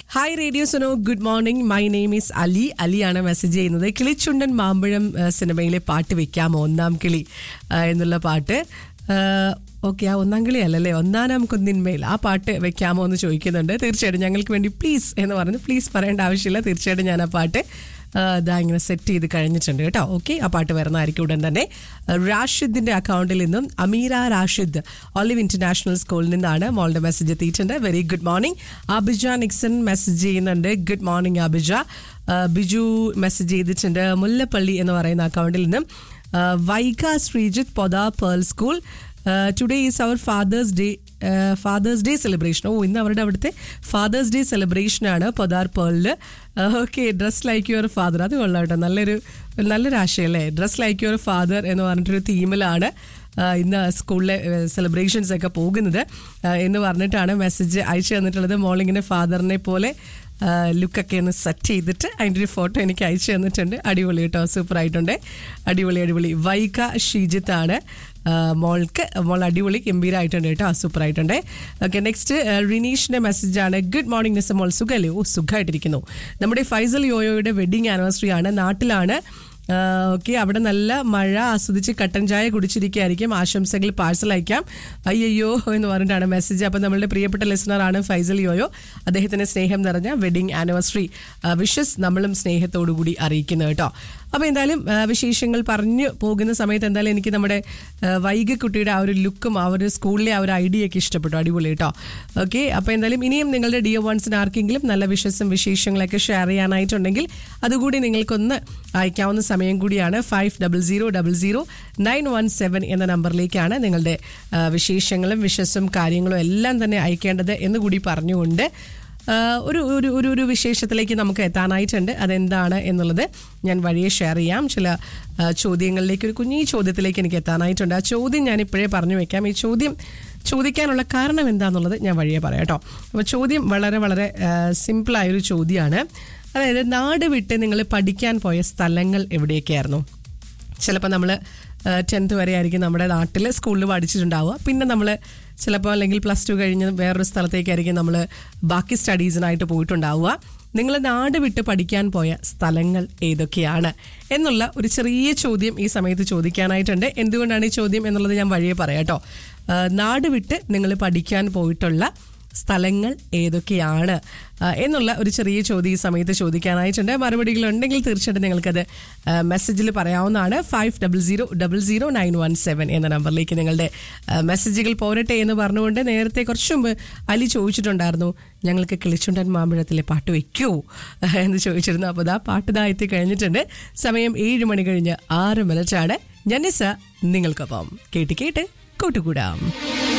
hi radio Suno good morning my name is Ali അലിയാണ് message ചെയ്യുന്നത് കിളിച്ചുണ്ടൻ മാമ്പഴം ആ, സിനിമയിലെ പാട്ട് വെക്കാമോ ഒന്നാം കിളി ആ, എന്നുള്ള പാട്ട് ഓക്കെ ആ ഒന്നാം കിളി അല്ലല്ലേ ഒന്നാനാം കുന്നിന്മേൽ ആ പാട്ട് വെക്കാമോ എന്ന് ചോദിക്കുന്നുണ്ട് തീർച്ചയായിട്ടും ഞങ്ങൾക്ക് വേണ്ടി പ്ലീസ് എന്ന് പറഞ്ഞ് പ്ലീസ് പറയേണ്ട ആവശ്യമില്ല തീർച്ചയായിട്ടും ഞാൻ ആ പാട്ട് ആ, ഇതാ ഇങ്ങനെ സെറ്റ് ചെയ്ത് കഴിഞ്ഞിട്ടുണ്ട് കേട്ടോ ഓക്കെ ആ പാട്ട് വരുന്നതായിരിക്കും ഉടൻ തന്നെ റാഷിദിന്റെ അക്കൗണ്ടിൽ നിന്നും അമീര റാഷിദ് ഒലിവ് ഇന്റർനാഷണൽ സ്കൂളിൽ നിന്നാണ് മോളുടെ മെസ്സേജ് എത്തിയിട്ടുണ്ട് very good morning Abija Nixon message ചെയ്യുന്നുണ്ട് ഗുഡ് മോർണിംഗ് അബിജ ആ, ബിജു മെസ്സേജ് ചെയ്തിട്ടുണ്ട് മുല്ലപ്പള്ളി എന്ന് പറയുന്ന അക്കൗണ്ടിൽ നിന്നും ആ, Vaiga Sreejith Podar pearl school today is our father's day father's day celebration ഓ ഇന്ന് അവരുടെ അവിടുത്തെ ഫാദേഴ്സ് ഡേ സെലിബ്രേഷൻ ആണ് പൊതാർ പേളില് okay dress like your father അത് കൊള്ളാം കേട്ടോ നല്ലൊരു നല്ലൊരു ആശയല്ലേ ഡ്രസ് ലൈക്ക് യുവർ ഫാദർ എന്ന് പറഞ്ഞിട്ടൊരു തീമിലാണ് ആ, ഇന്ന് സ്കൂളിലെ സെലിബ്രേഷൻസ് ഒക്കെ പോകുന്നത് ആ, എന്ന് പറഞ്ഞിട്ടാണ് മെസ്സേജ് അയച്ചു തന്നിട്ടുള്ളത് മോളിങ്ങിൻ്റെ ഫാദറിനെ പോലെ ലുക്കൊക്കെ ഒന്ന് സെറ്റ് ചെയ്തിട്ട് അതിൻ്റെ ഒരു ഫോട്ടോ എനിക്ക് അയച്ചു തന്നിട്ടുണ്ട് അടിപൊളി കേട്ടോ സൂപ്പർ ആയിട്ടുണ്ട് അടിപൊളി അടിപൊളി വൈക ഷീജിത്ത് ആണ് ആ, മോൾക്ക് മോൾ അടിപൊളി ഗംഭീരമായിട്ടുണ്ട് കേട്ടോ സൂപ്പർ ആയിട്ടുണ്ട് ഓക്കെ നെക്സ്റ്റ് റിനീഷിന്റെ മെസ്സേജാണ് ഗുഡ് മോർണിംഗ് നിസ് മോൾ സുഖല്ലേ ഓ സുഖമായിട്ടിരിക്കുന്നു നമ്മുടെ ഫൈസൽ യോയോയുടെ വെഡിങ് ആനിവേഴ്സറി ആണ് നാട്ടിലാണ് ഓക്കെ അവിടെ നല്ല മഴ ആസ്വദിച്ച് കട്ടൻ ചായ കുടിച്ചിരിക്കുകയായിരിക്കും ആശംസകൾ പാഴ്സൽ അയക്കാം അയ്യോ എന്ന് പറഞ്ഞിട്ടാണ് മെസ്സേജ് അപ്പം നമ്മളുടെ പ്രിയപ്പെട്ട ലിസണറാണ് ഫൈസൽ യോയോ അദ്ദേഹത്തിന് സ്നേഹം നിറഞ്ഞ വെഡിങ് ആനിവേഴ്സറി വിഷസ് നമ്മളും സ്നേഹത്തോടു കൂടി അറിയിക്കുന്നു കേട്ടോ അപ്പോൾ എന്തായാലും ആ, വിശേഷങ്ങൾ പറഞ്ഞു പോകുന്ന സമയത്ത് എന്തായാലും എനിക്ക് നമ്മുടെ ആ, വൈഗ കുട്ടിയുടെ ആ ഒരു ലുക്കും ആ ഒരു സ്കൂളിലെ ആ ഒരു ഐഡിയ ഒക്കെ ഇഷ്ടപ്പെട്ടു അടിപൊളി കേട്ടോ ഓക്കെ അപ്പോൾ എന്തായാലും ഇനിയും നിങ്ങളുടെ ഡിയോ വൺസിന് ആർക്കെങ്കിലും നല്ല വിഷസും വിശേഷങ്ങളൊക്കെ ഷെയർ ചെയ്യാനായിട്ടുണ്ടെങ്കിൽ അതുകൂടി നിങ്ങൾക്കൊന്ന് അയക്കാവുന്ന സമയം കൂടിയാണ് five double zero double zero nine one seven എന്ന നമ്പറിലേക്കാണ് നിങ്ങളുടെ ആ, വിശേഷങ്ങളും വിഷസും കാര്യങ്ങളും എല്ലാം തന്നെ അയക്കേണ്ടത് എന്ന് കൂടി പറഞ്ഞുകൊണ്ട് ആ, ഒരു ഒരു ഒരു ഒരു വിശേഷത്തിലേക്ക് നമുക്ക് എത്താനായിട്ടുണ്ട് അതെന്താണ് എന്നുള്ളത് ഞാൻ വഴിയെ ഷെയർ ചെയ്യാം ചില ആ, ചോദ്യങ്ങളിലേക്ക് ഒരു കുഞ്ഞീ ചോദ്യത്തിലേക്ക് എനിക്ക് എത്താനായിട്ടുണ്ട് ആ ചോദ്യം ഞാൻ ഇപ്പോഴേ പറഞ്ഞു വെക്കാം ഈ ചോദ്യം ചോദിക്കാനുള്ള കാരണം എന്താണെന്നുള്ളത് ഞാൻ വഴിയെ പറയാം കേട്ടോ അപ്പോൾ ചോദ്യം വളരെ വളരെ സിമ്പിളായൊരു ചോദ്യമാണ് അതായത് നാട് വിട്ട് നിങ്ങൾ പഠിക്കാൻ പോയ സ്ഥലങ്ങൾ എവിടെയൊക്കെയായിരുന്നു ചിലപ്പോൾ നമ്മൾ ടെൻത്ത് വരെ ആയിരിക്കും നമ്മുടെ നാട്ടിൽ സ്കൂളിൽ പഠിച്ചിട്ടുണ്ടാവുക പിന്നെ നമ്മൾ ചിലപ്പോൾ അല്ലെങ്കിൽ പ്ലസ് ടു കഴിഞ്ഞ് വേറൊരു സ്ഥലത്തേക്കായിരിക്കും നമ്മൾ ബാക്കി സ്റ്റഡീസിനായിട്ട് പോയിട്ടുണ്ടാവുക നിങ്ങൾ നാട് വിട്ട് പഠിക്കാൻ പോയ സ്ഥലങ്ങൾ ഏതൊക്കെയാണ് എന്നുള്ള ഒരു ചെറിയ ചോദ്യം ഈ സമയത്ത് ചോദിക്കാനായിട്ടുണ്ട് എന്തുകൊണ്ടാണ് ഈ ചോദ്യം എന്നുള്ളത് ഞാൻ വഴിയെ പറയാം കേട്ടോ ആ, നാട് വിട്ട് നിങ്ങൾ പഠിക്കാൻ പോയിട്ടുള്ള സ്ഥലങ്ങൾ ഏതൊക്കെയാണ് ആ, എന്നുള്ള ഒരു ചെറിയ ചോദ്യം ഈ സമയത്ത് ചോദിക്കാനായിട്ടുണ്ട് മറുപടികൾ ഉണ്ടെങ്കിൽ തീർച്ചയായിട്ടും നിങ്ങൾക്കത് മെസ്സേജിൽ പറയാവുന്നതാണ് five double zero double zero nine one seven എന്ന നമ്പറിലേക്ക് നിങ്ങളുടെ ആ, മെസ്സേജുകൾ പോരട്ടെ എന്ന് പറഞ്ഞുകൊണ്ട് നേരത്തെ കുറച്ച് മുമ്പ് അലി ചോദിച്ചിട്ടുണ്ടായിരുന്നു ഞങ്ങൾക്ക് കിളിച്ചുണ്ടൻ മാമ്പഴത്തിലെ പാട്ട് വെക്കൂ എന്ന് ചോദിച്ചിരുന്നു അപ്പോൾ ഇതാ പാട്ട് ഇതാ എത്തി കഴിഞ്ഞിട്ടുണ്ട് സമയം ഏഴ് മണി കഴിഞ്ഞ് ആറ് മിനിറ്റാണ് ഞാൻ നിസ നിങ്ങൾക്കൊപ്പം കേട്ട് കേട്ട് കൂട്ടുകൂടാം